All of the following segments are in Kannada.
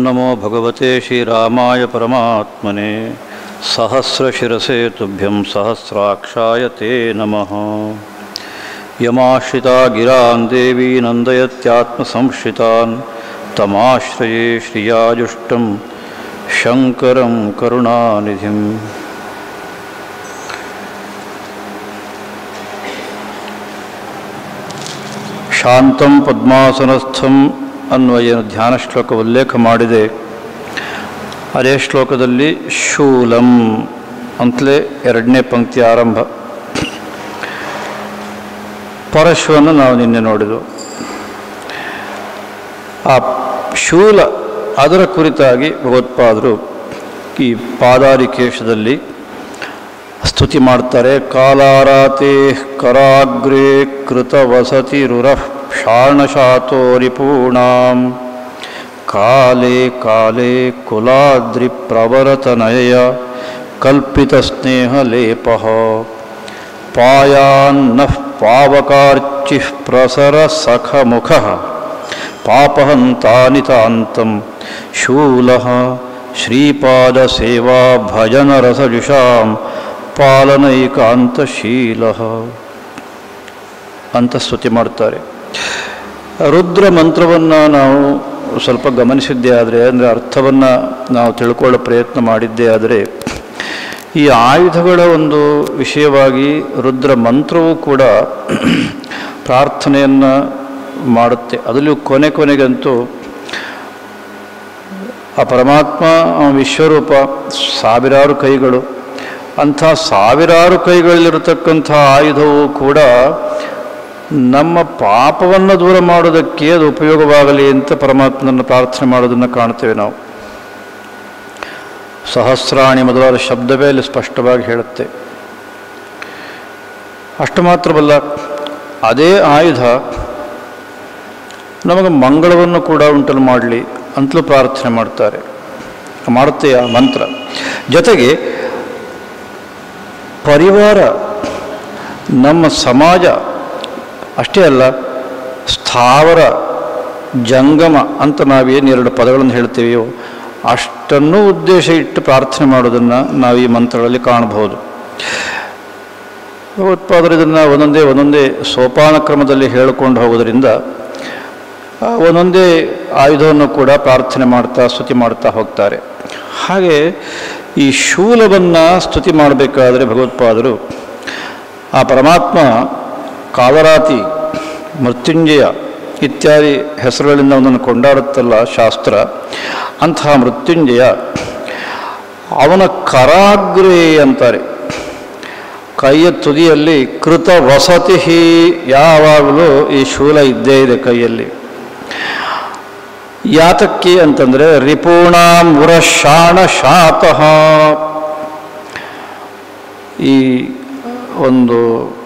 ನಮೋ ಭಗವತೆ ಶ್ರೀರಾಮಾಯ ಪರಮಾತ್ಮನೆ ಸಹಸ್ರಶಿರಸೆ ತುಭ್ಯಂ ಸಹಸ್ರಾಕ್ಷಾಯ ತೇ ನಮಃ ಯಮಾಶ್ರಿತಾ ಗಿರಾನ್ ದೇವಿ ನಂದಯತ್ಯಾತ್ಮಸಂಶ್ರಿತಾನ್ ತಮಾಶ್ರಯೇ ಶ್ರಿಯಾಜುಷ್ಟಂ ಶಂಕರಂ ಕರುಣಾನಿಧಿಂ ಶಾಂತಂ ಪದ್ಮಾಸನಸ್ಥಂ ಅನ್ನುವ ಏನು ಧ್ಯಾನ ಶ್ಲೋಕ ಉಲ್ಲೇಖ ಮಾಡಿದೆ ಅದೇ ಶ್ಲೋಕದಲ್ಲಿ ಶೂಲಂ ಅಂತಲೇ ಎರಡನೇ ಪಂಕ್ತಿ ಆರಂಭ ಪರಶುವನ್ನು ನಾವು ನಿನ್ನೆ ನೋಡಿದೆವು ಆ ಶೂಲ ಅದರ ಕುರಿತಾಗಿ ಭಗವತ್ಪಾದರು ಈ ಪಾದಾರಿಕೇಶದಲ್ಲಿ ಸ್ತುತಿ ಮಾಡ್ತಾರೆ ಕಾಲಾರಾತೆ ಕರಾಗ್ರೇ ಕೃತ ವಸತಿ ರುರಃ ಶಾಣಶಾತೋ ರಿಪೂಣಾಂ ಕಾಲೇ ಕಾಲೇ ಕುಲಾದ್ರಿ ಪ್ರವರತನಯ ಕಲ್ಪಿತ ಸ್ನೇಹ ಲೇಪ ಪಾಯಾನ್ನಃ ಪಾವಕಾರ್ಚಿ ಪ್ರಸರ ಸಖಮುಖ ಪಾಪಹಂತಾನಿತಾಂತಂ ಶೂಲ ಶ್ರೀಪಾದ ಸೇವಾ ಭಜನ ರಸಜುಷಾಂ ಪಾಲನೈಕಾಂತಶೀಲ ಅಂತ ಸ್ತುತಿ ಮಾಡ್ತಾರೆ ರುದ್ರ ಮಂತ್ರವನ್ನು ನಾವು ಸ್ವಲ್ಪ ಗಮನಿಸಿದ್ದೇ ಆದರೆ ಅಂದರೆ ಅರ್ಥವನ್ನು ನಾವು ತಿಳ್ಕೊಳ್ಳೋ ಪ್ರಯತ್ನ ಮಾಡಿದ್ದೇ ಆದರೆ ಈ ಆಯುಧಗಳ ಒಂದು ವಿಷಯವಾಗಿ ರುದ್ರ ಮಂತ್ರವೂ ಕೂಡ ಪ್ರಾರ್ಥನೆಯನ್ನು ಮಾಡುತ್ತೆ ಅದರಲ್ಲೂ ಕೊನೆ ಕೊನೆಗಂತೂ ಆ ಪರಮಾತ್ಮ ಅವನ ವಿಶ್ವರೂಪ ಸಾವಿರಾರು ಕೈಗಳು ಅಂಥ ಸಾವಿರಾರು ಕೈಗಳಲ್ಲಿರತಕ್ಕಂಥ ಆಯುಧವು ಕೂಡ ನಮ್ಮ ಪಾಪವನ್ನು ದೂರ ಮಾಡೋದಕ್ಕೆ ಅದು ಉಪಯೋಗವಾಗಲಿ ಅಂತ ಪರಮಾತ್ಮನನ್ನು ಪ್ರಾರ್ಥನೆ ಮಾಡೋದನ್ನು ಕಾಣ್ತೇವೆ ನಾವು ಸಹಸ್ರಾಣಿ ಮೊದಲಾದ ಶಬ್ದವೇ ಅಲ್ಲಿ ಸ್ಪಷ್ಟವಾಗಿ ಹೇಳುತ್ತೆ ಅಷ್ಟು ಮಾತ್ರವಲ್ಲ ಅದೇ ಆಯುಧ ನಮಗೆ ಮಂಗಳವನ್ನು ಕೂಡ ಉಂಟಲು ಮಾಡಲಿ ಅಂತಲೂ ಪ್ರಾರ್ಥನೆ ಮಾಡ್ತಾರೆ ಮಾಡುತ್ತೆ ಆ ಮಂತ್ರ ಜೊತೆಗೆ ಪರಿವಾರ ನಮ್ಮ ಸಮಾಜ ಅಷ್ಟೇ ಅಲ್ಲ ಸ್ಥಾವರ ಜಂಗಮ ಅಂತ ನಾವೇನು ಎರಡು ಪದಗಳನ್ನು ಹೇಳ್ತೀವಿಯೋ ಅಷ್ಟನ್ನೂ ಉದ್ದೇಶ ಇಟ್ಟು ಪ್ರಾರ್ಥನೆ ಮಾಡೋದನ್ನು ನಾವು ಈ ಮಂತ್ರಗಳಲ್ಲಿ ಕಾಣಬಹುದು ಭಗವತ್ಪಾದರು ಇದನ್ನು ಒಂದೊಂದೇ ಒಂದೊಂದೇ ಸೋಪಾನ ಕ್ರಮದಲ್ಲಿ ಹೇಳಿಕೊಂಡು ಹೋಗೋದರಿಂದ ಆ ಒಂದೊಂದೇ ಆಯುಧವನ್ನು ಕೂಡ ಪ್ರಾರ್ಥನೆ ಮಾಡ್ತಾ ಸ್ತುತಿ ಮಾಡ್ತಾ ಹೋಗ್ತಾರೆ ಹಾಗೆ ಈ ಶೂಲವನ್ನು ಸ್ತುತಿ ಮಾಡಬೇಕಾದ್ರೆ ಭಗವತ್ಪಾದರು ಆ ಪರಮಾತ್ಮ ಕಾಲರಾತಿ ಮೃತ್ಯುಂಜಯ ಇತ್ಯಾದಿ ಹೆಸರುಗಳಿಂದ ಅವನನ್ನು ಕೊಂಡಾಡುತ್ತಲ್ಲ ಶಾಸ್ತ್ರ ಅಂತಹ ಮೃತ್ಯುಂಜಯ ಅವನ ಕರಾಗ್ರೇ ಅಂತಾರೆ ಕೈಯ ತುದಿಯಲ್ಲಿ ಕೃತ ವಸತಿ ಯಾವಾಗಲೂ ಈ ಶೂಲ ಇದ್ದೇ ಇದೆ ಕೈಯಲ್ಲಿ ಯಾತಕ್ಕೆ ಅಂತಂದರೆ ರಿಪೂಣಾಂ ಉರಶಾಣ ಶಾತಃ ಈ ಒಂದು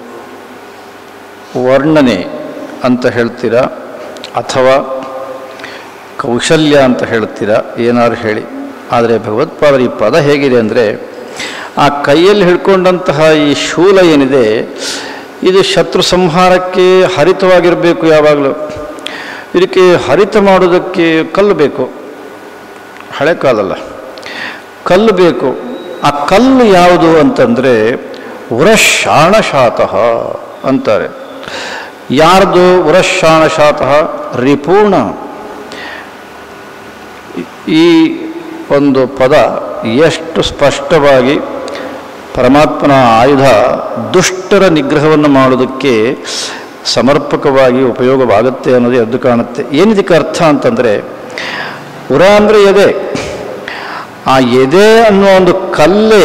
ವರ್ಣನೆ ಅಂತ ಹೇಳ್ತೀರಾ ಅಥವಾ ಕೌಶಲ್ಯ ಅಂತ ಹೇಳ್ತೀರಾ ಏನಾದ್ರು ಹೇಳಿ ಆದರೆ ಭಗವತ್ಪಾದರ ಈ ಪದ ಹೇಗಿದೆ ಅಂದರೆ ಆ ಕೈಯಲ್ಲಿ ಹಿಡ್ಕೊಂಡಂತಹ ಈ ಶೂಲ ಏನಿದೆ ಇದು ಶತ್ರು ಸಂಹಾರಕ್ಕೆ ಹರಿತವಾಗಿರಬೇಕು ಯಾವಾಗಲೂ ಇದಕ್ಕೆ ಹರಿತ ಮಾಡೋದಕ್ಕೆ ಕಲ್ಲು ಬೇಕು ಹಳೆ ಕಾಲಲ್ಲ ಕಲ್ಲು ಬೇಕು ಆ ಕಲ್ಲು ಯಾವುದು ಅಂತಂದರೆ ಉರಶಾಣಶಾತಃ ಅಂತಾರೆ ಯಾರ್ದು ಉರಶಾಣಶಾತಃ ರಿಪೂರ್ಣ ಈ ಒಂದು ಪದ ಎಷ್ಟು ಸ್ಪಷ್ಟವಾಗಿ ಪರಮಾತ್ಮನ ಆಯುಧ ದುಷ್ಟರ ನಿಗ್ರಹವನ್ನು ಮಾಡೋದಕ್ಕೆ ಸಮರ್ಪಕವಾಗಿ ಉಪಯೋಗವಾಗುತ್ತೆ ಅನ್ನೋದು ಎದ್ದು ಕಾಣುತ್ತೆ ಏನಿದಕ್ಕೆ ಅರ್ಥ ಅಂತಂದರೆ ಉರ ಅಂದರೆ ಎದೆ ಆ ಎದೆ ಅನ್ನುವ ಒಂದು ಕಲ್ಲೇ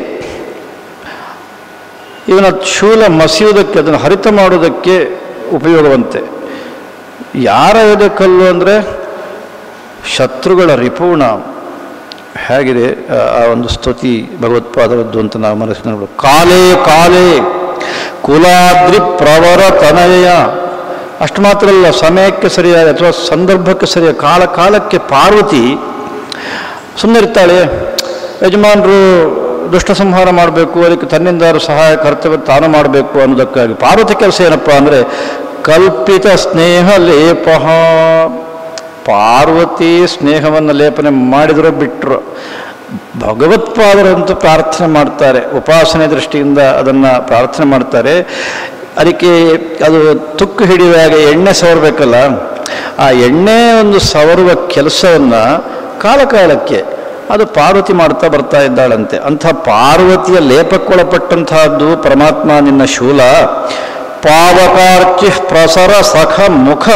ಇವನ ಶೂಲ ಮಸಿಯುವುದಕ್ಕೆ ಅದನ್ನು ಹರಿತ ಮಾಡೋದಕ್ಕೆ ಉಪಯೋಗವಂತೆ ಯಾರ ಎದೆ ಕಲ್ಲು ಅಂದರೆ ಶತ್ರುಗಳ ರಿಪೂರ್ಣ ಹೇಗಿದೆ ಆ ಒಂದು ಸ್ತುತಿ ಭಗವತ್ಪಾದರದ್ದು ಅಂತ ನಾವು ಮನಸ್ಸಿನ ಕಾಲೇ ಕಾಲೇ ಕುಲಾದ್ರಿ ಪ್ರವರ ತನಯ ಅಷ್ಟು ಮಾತ್ರ ಅಲ್ಲ ಸಮಯಕ್ಕೆ ಸರಿಯಾದ ಅಥವಾ ಸಂದರ್ಭಕ್ಕೆ ಸರಿಯಾದ ಕಾಲ ಕಾಲಕ್ಕೆ ಪಾರ್ವತಿ ಸುಮ್ಮನೆ ಇರ್ತಾಳೆ ಯಜಮಾನರು ದುಷ್ಟ ಸಂಹಾರ ಮಾಡಬೇಕು ಅದಕ್ಕೆ ತನ್ನಿಂದಾರು ಸಹಾಯ ಕರ್ತವ್ಯ ತಾನು ಮಾಡಬೇಕು ಅನ್ನೋದಕ್ಕಾಗಿ ಪಾರ್ವತಿ ಕೆಲಸ ಏನಪ್ಪ ಅಂದರೆ ಕಲ್ಪಿತ ಸ್ನೇಹ ಲೇಪ ಪಾರ್ವತಿ ಸ್ನೇಹವನ್ನು ಲೇಪನೆ ಮಾಡಿದ್ರು ಬಿಟ್ಟರು ಭಗವತ್ಪಾದರಂತೂ ಪ್ರಾರ್ಥನೆ ಮಾಡ್ತಾರೆ ಉಪಾಸನೆ ದೃಷ್ಟಿಯಿಂದ ಅದನ್ನು ಪ್ರಾರ್ಥನೆ ಮಾಡ್ತಾರೆ ಅದಕ್ಕೆ ಅದು ತುಕ್ಕು ಹಿಡಿಯುವಾಗ ಎಣ್ಣೆ ಸವರಬೇಕಲ್ಲ ಆ ಎಣ್ಣೆ ಒಂದು ಸವರುವ ಕೆಲಸವನ್ನು ಕಾಲಕಾಲಕ್ಕೆ ಅದು ಪಾರ್ವತಿ ಮಾಡ್ತಾ ಬರ್ತಾ ಇದ್ದಾಳಂತೆ ಅಂಥ ಪಾರ್ವತಿಯ ಲೇಪಕ್ಕೊಳಪಟ್ಟಂತಹದ್ದು ಪರಮಾತ್ಮ ನಿನ್ನ ಶೂಲ ಪಾವಕಾರ್ಚಿ ಪ್ರಸರ ಸಖ ಮುಖ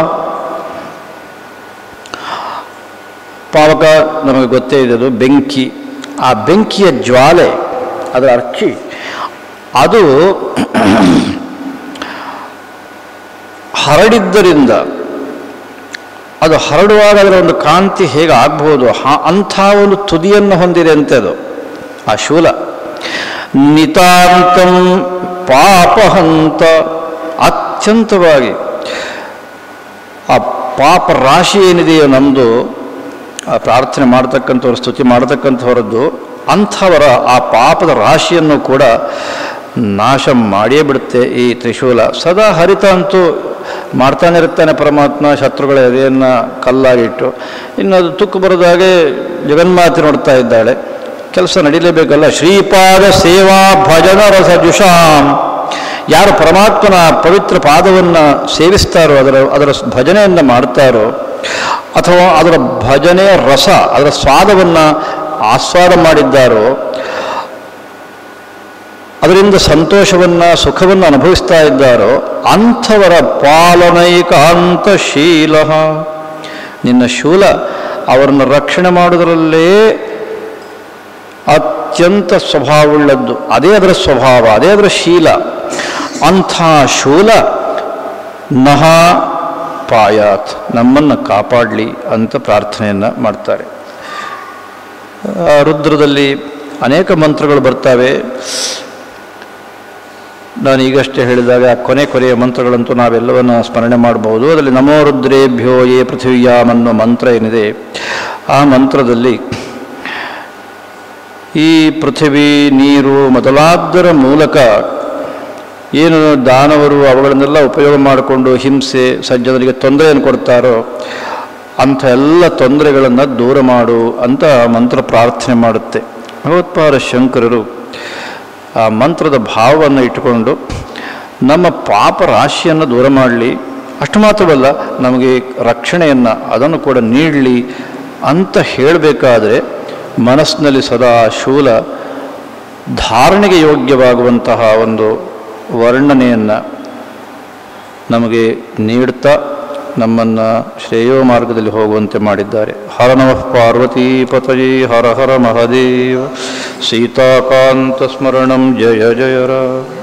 ಪಾವಕ ನಮಗೆ ಗೊತ್ತೇ ಇದೆ ಅದು ಬೆಂಕಿ ಆ ಬೆಂಕಿಯ ಜ್ವಾಲೆ ಅದರ ಅರ್ಚಿ ಅದು ಹರಡಿದ್ದರಿಂದ ಅದು ಹರಡುವಾಗ ಅದರ ಒಂದು ಕಾಂತಿ ಹೇಗೆ ಆಗ್ಬೋದು ಹಾ- ಅಂಥ ಒಂದು ತುದಿಯನ್ನು ಹೊಂದಿದೆ ಅಂತೆ ಅದು ಆ ಶೂಲ ನಿತಾಂತಂ ಪಾಪಹಂತ ಅತ್ಯಂತವಾಗಿ ಆ ಪಾಪ ರಾಶಿ ಏನಿದೆಯೋ ನಮ್ಮದು ಆ ಪ್ರಾರ್ಥನೆ ಮಾಡ್ತಕ್ಕಂಥವ್ರು ಸ್ತುತಿ ಮಾಡ್ತಕ್ಕಂಥವರದ್ದು ಅಂಥವರ ಆ ಪಾಪದ ರಾಶಿಯನ್ನು ಕೂಡ ನಾಶ ಮಾಡಿಯೇ ಬಿಡುತ್ತೆ ಈ ತ್ರಿಶೂಲ ಸದಾ ಹರಿತ ಅಂತೂ ಮಾಡ್ತಾನೆ ಇರ್ತಾನೆ ಪರಮಾತ್ಮ ಶತ್ರುಗಳ ಎದೆಯನ್ನು ಕಲ್ಲಾಗಿಟ್ಟು ಇನ್ನು ಅದು ತುಕ್ಕು ಬರೋದಾಗೆ ಜಗನ್ಮಾತೆ ನೋಡ್ತಾ ಇದ್ದಾಳೆ ಕೆಲಸ ನಡೀಲೇಬೇಕಲ್ಲ ಶ್ರೀಪಾದ ಸೇವಾ ಭಜನ ರಸ ಜುಷಾಂ ಯಾರು ಪರಮಾತ್ಮನ ಪವಿತ್ರ ಪಾದವನ್ನು ಸೇವಿಸ್ತಾರೋ ಅದರ ಅದರ ಭಜನೆಯನ್ನು ಮಾಡ್ತಾರೋ ಅಥವಾ ಅದರ ಭಜನೆಯ ರಸ ಅದರ ಸ್ವಾದವನ್ನು ಆಸ್ವಾದ ಮಾಡಿದ್ದಾರೋ ಅದರಿಂದ ಸಂತೋಷವನ್ನು ಸುಖವನ್ನು ಅನುಭವಿಸ್ತಾ ಇದ್ದಾರೋ ಅಂಥವರ ಪಾಲನೈಕಾಂತ ಶೀಲ ನಿನ್ನ ಶೂಲ ಅವರನ್ನು ರಕ್ಷಣೆ ಮಾಡುವುದರಲ್ಲೇ ಅತ್ಯಂತ ಸ್ವಭಾವವುಳ್ಳದ್ದು ಅದೇ ಅದರ ಸ್ವಭಾವ ಅದೇ ಅದರ ಶೀಲ ಅಂಥ ಶೂಲ ನಹ ಪಾಯಾತ್ ನಮ್ಮನ್ನು ಕಾಪಾಡಲಿ ಅಂತ ಪ್ರಾರ್ಥನೆಯನ್ನು ಮಾಡ್ತಾರೆ ಆ, ರುದ್ರದಲ್ಲಿ ಅನೇಕ ಮಂತ್ರಗಳು ಬರ್ತವೆ ನಾನು ಈಗಷ್ಟೇ ಹೇಳಿದಾಗ ಆ ಕೊನೆ ಕೊನೆಯ ಮಂತ್ರಗಳಂತೂ ನಾವೆಲ್ಲವನ್ನು ಸ್ಮರಣೆ ಮಾಡಬಹುದು ಅದರಲ್ಲಿ ನಮೋ ರುದ್ರೇಭ್ಯೋ ಯೇ ಪೃಥಿವ್ಯಾಮ್ ಅನ್ನೋ ಮಂತ್ರ ಏನಿದೆ ಆ ಮಂತ್ರದಲ್ಲಿ ಈ ಪೃಥಿವಿ ನೀರು ಮೊದಲಾದರ ಮೂಲಕ ಏನು ದಾನವರು ಅವುಗಳನ್ನೆಲ್ಲ ಉಪಯೋಗ ಮಾಡಿಕೊಂಡು ಹಿಂಸೆ ಸಜ್ಜನರಿಗೆ ತೊಂದರೆಯನ್ನು ಕೊಡ್ತಾರೋ ಅಂಥ ಎಲ್ಲ ತೊಂದರೆಗಳನ್ನು ದೂರ ಮಾಡು ಅಂತ ಮಂತ್ರ ಪ್ರಾರ್ಥನೆ ಮಾಡುತ್ತೆ ಭಗವತ್ಪಾದ ಶಂಕರರು ಆ ಮಂತ್ರದ ಭಾವವನ್ನು ಇಟ್ಟುಕೊಂಡು ನಮ್ಮ ಪಾಪ ರಾಶಿಯನ್ನು ದೂರ ಮಾಡಲಿ ಅಷ್ಟು ಮಾತ್ರವಲ್ಲ ನಮಗೆ ರಕ್ಷಣೆಯನ್ನು ಅದನ್ನು ಕೂಡ ನೀಡಲಿ ಅಂತ ಹೇಳಬೇಕಾದ್ರೆ ಮನಸ್ಸಿನಲ್ಲಿ ಸದಾ ಶೂಲ ಧಾರಣೆಗೆ ಯೋಗ್ಯವಾಗುವಂತಹ ಒಂದು ವರ್ಣನೆಯನ್ನು ನಮಗೆ ನೀಡ್ತಾ ನಮ್ಮನ್ನು ಶ್ರೇಯೋ ಮಾರ್ಗದಲ್ಲಿ ಹೋಗುವಂತೆ ಮಾಡಿದ್ದಾರೆ ಹರ ನಮಃ ಪಾರ್ವತೀ ಪತಯೇ ಹರ ಹರ ಮಹದೇವ ಸೀತಾಕಾಂತ ಸ್ಮರಣಂ ಜಯ ಜಯ ರಾಮ